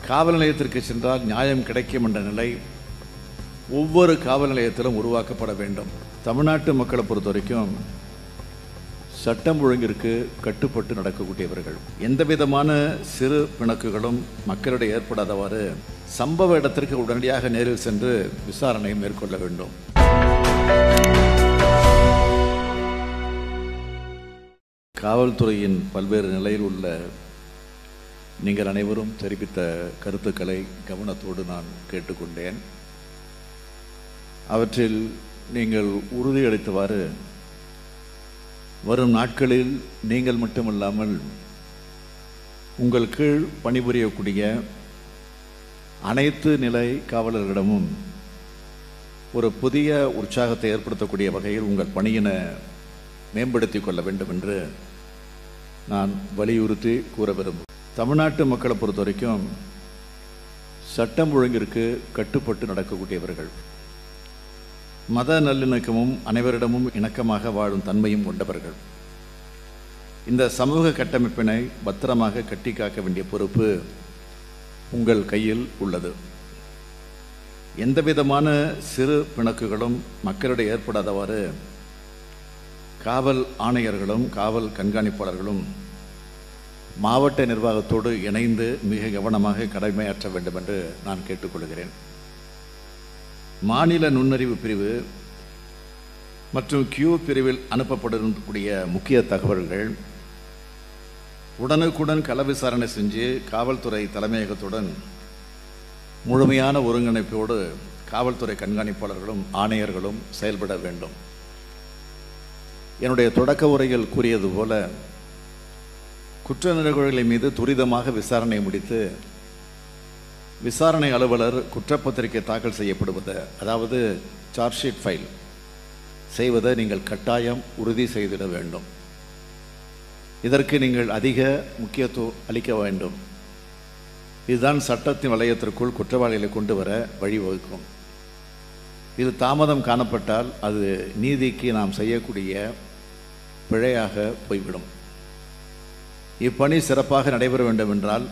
காவல் நிலையத்திற்கு சென்றால் நியாயம் கிடைக்கும் என்ற நிலை ஒவ்வொரு காவல் நிலையத்திலும் உருவாக்கப்பட வேண்டும் தமிழ்நாட்டு மக்களை பொறுத்த வரைக்கும் சட்டம் ஒழுங்கிற்கு கட்டுப்பட்டு நடக்கக்கூடியவர்கள் எந்த விதமான சிறு பிணக்குகளும் மக்களிடையே ஏற்படாதவாறு சம்பவ இடத்திற்கு உடனடியாக நேரில் சென்று விசாரணை மேற்கொள்ள வேண்டும் காவல்துறையின் பல்வேறு நிலையில் உள்ள நீங்கள் அனைவரும் தெரிவித்த கருத்துக்களை கவனத்தோடு நான் கேட்டுக்கொண்டேன் அவற்றில் நீங்கள் உறுதியளித்தவாறு வரும் நாட்களில் நீங்கள் மட்டுமல்லாமல் உங்கள் கீழ் பணிபுரியக்கூடிய அனைத்து நிலை காவலர்களிடமும் ஒரு புதிய உற்சாகத்தை ஏற்படுத்தக்கூடிய வகையில் உங்கள் பணியினை மேம்படுத்திக் கொள்ள வேண்டும் என்று நான் வலியுறுத்தி கூற விரும்புகிறேன் தமிழ்நாட்டு மக்களை பொறுத்த வரைக்கும் சட்டம் ஒழுங்கிற்கு கட்டுப்பட்டு நடக்கக்கூடியவர்கள் மத நல்லிணக்கமும் அனைவரிடமும் இணக்கமாக வாழும் தன்மையும் கொண்டவர்கள் இந்த சமூக கட்டமைப்பினை பத்திரமாக கட்டி காக்க வேண்டிய பொறுப்பு உங்கள் கையில் உள்ளது எந்த விதமான சிறு பிணக்குகளும் மக்களிடையே ஏற்படாதவாறு காவல் ஆணையர்களும் காவல் கண்காணிப்பாளர்களும் மாவட்ட நிர்வாகத்தோடு இணைந்து மிக கவனமாக கடமையாற்ற வேண்டும் என்று நான் கேட்டுக்கொள்கிறேன் மாநில நுண்ணறிவு பிரிவு மற்றும் கியூ பிரிவில் அனுப்பப்படக்கூடிய முக்கிய தகவல்கள் உடனுக்குடன் கள விசாரணை செஞ்சு காவல்துறை தலைமையகத்துடன் முழுமையான ஒருங்கிணைப்போடு காவல்துறை கண்காணிப்பாளர்களும் ஆணையர்களும் செயல்பட வேண்டும் என்னுடைய தொடக்க உரையில் கூறியது போல குற்ற நிகழ்வுகளின் மீது துரிதமாக விசாரணை முடித்து விசாரணை அலுவலர் குற்றப்பத்திரிகை தாக்கல் செய்யப்படுவதை அதாவது சார்ஜ் ஷீட் ஃபைல் செய்வதை நீங்கள் கட்டாயம் உறுதி செய்திட வேண்டும் இதற்கு நீங்கள் அதிக முக்கியத்துவம் அளிக்க வேண்டும் இதுதான் சட்டத்தின் வளையத்திற்குள் குற்றவாளிகளை கொண்டு வர வழிவகுக்கும் இது தாமதம் காணப்பட்டால் அது நீதிக்கு நாம் செய்யக்கூடிய பிழையாக போய்விடும் இப்பணி சிறப்பாக நடைபெற வேண்டும் என்றால்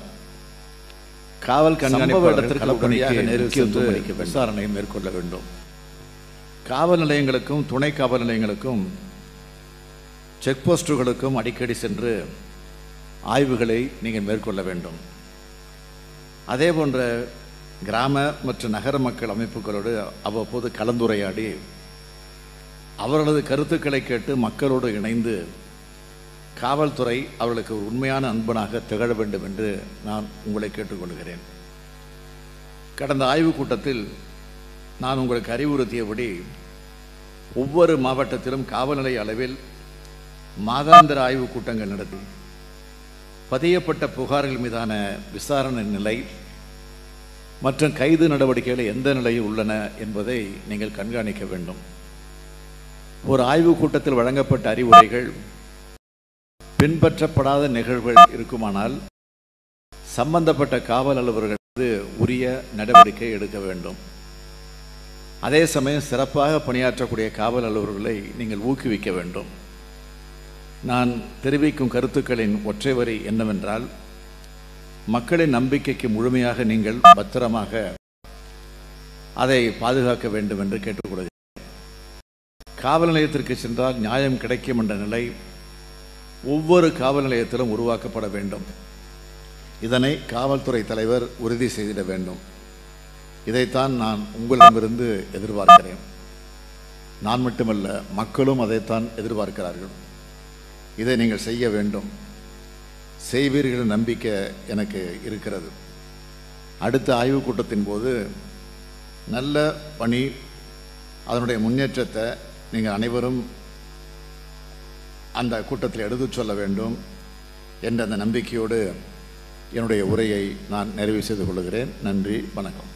காவல் கண்காணிப்பாளர்கள் களப்பணியாக நேரில் சென்று விசாரணை மேற்கொள்ள வேண்டும் காவல் நிலையங்களுக்கும் துணை காவல் நிலையங்களுக்கும் செக் போஸ்டுகளுக்கும் அடிக்கடி சென்று ஆய்வுகளை நீங்கள் மேற்கொள்ள வேண்டும் அதே போன்ற கிராம மற்றும் நகர மக்கள் அமைப்புகளோடு அவ்வப்போது கலந்துரையாடி அவர்களது கருத்துக்களை கேட்டு மக்களோடு இணைந்து காவல்துறை அவர்களுக்கு ஒரு உண்மையான அன்பனாக திகழ வேண்டும் என்று நான் உங்களை கேட்டுக்கொள்கிறேன் கடந்த ஆய்வுக் கூட்டத்தில் நான் உங்களுக்கு அறிவுறுத்தியபடி ஒவ்வொரு மாவட்டத்திலும் காவல்நிலைய அளவில் மாதாந்திர ஆய்வுக் கூட்டங்கள் நடத்தி பதியப்பட்ட புகார்கள் மீதான விசாரணை நிலை மற்றும் கைது நடவடிக்கைகள் எந்த நிலையில் உள்ளன என்பதை நீங்கள் கண்காணிக்க வேண்டும் ஒரு ஆய்வுக் கூட்டத்தில் வழங்கப்பட்ட அறிவுரைகள் பின்பற்றப்படாத நிகழ்வுகள் இருக்குமானால் சம்பந்தப்பட்ட காவல் அலுவலர்கள் மீது உரிய நடவடிக்கை எடுக்க வேண்டும் அதே சமயம் சிறப்பாக பணியாற்றக்கூடிய காவல் அலுவலர்களை நீங்கள் ஊக்குவிக்க வேண்டும் நான் தெரிவிக்கும் கருத்துக்களின் ஒற்றை வரி என்னவென்றால் மக்களின் நம்பிக்கைக்கு முழுமையாக நீங்கள் பத்திரமாக அதை பாதுகாக்க வேண்டும் என்று கேட்டுக்கொள்கிறேன் காவல் நிலையத்திற்கு சென்றால் நியாயம் கிடைக்கும் என்ற நிலை ஒவ்வொரு காவல் நிலையத்திலும் உருவாக்கப்பட வேண்டும் இதனை காவல்துறை தலைவர் உறுதி செய்திட வேண்டும் இதைத்தான் நான் உங்களிடமிருந்து எதிர்பார்க்கிறேன் நான் மட்டுமல்ல மக்களும் அதைத்தான் எதிர்பார்க்கிறார்கள் இதை நீங்கள் செய்ய வேண்டும் செய்வீர்கள் நம்பிக்கை எனக்கு இருக்கிறது அடுத்த ஆய்வுக் கூட்டத்தின் போது நல்ல பணி அதனுடைய முன்னேற்றத்தை நீங்கள் அனைவரும் அந்த கூட்டத்தில் எடுத்துச் சொல்ல வேண்டும் என்ற அந்த நம்பிக்கையோடு என்னுடைய உரையை நான் நிறைவு செய்து கொள்கிறேன் நன்றி வணக்கம்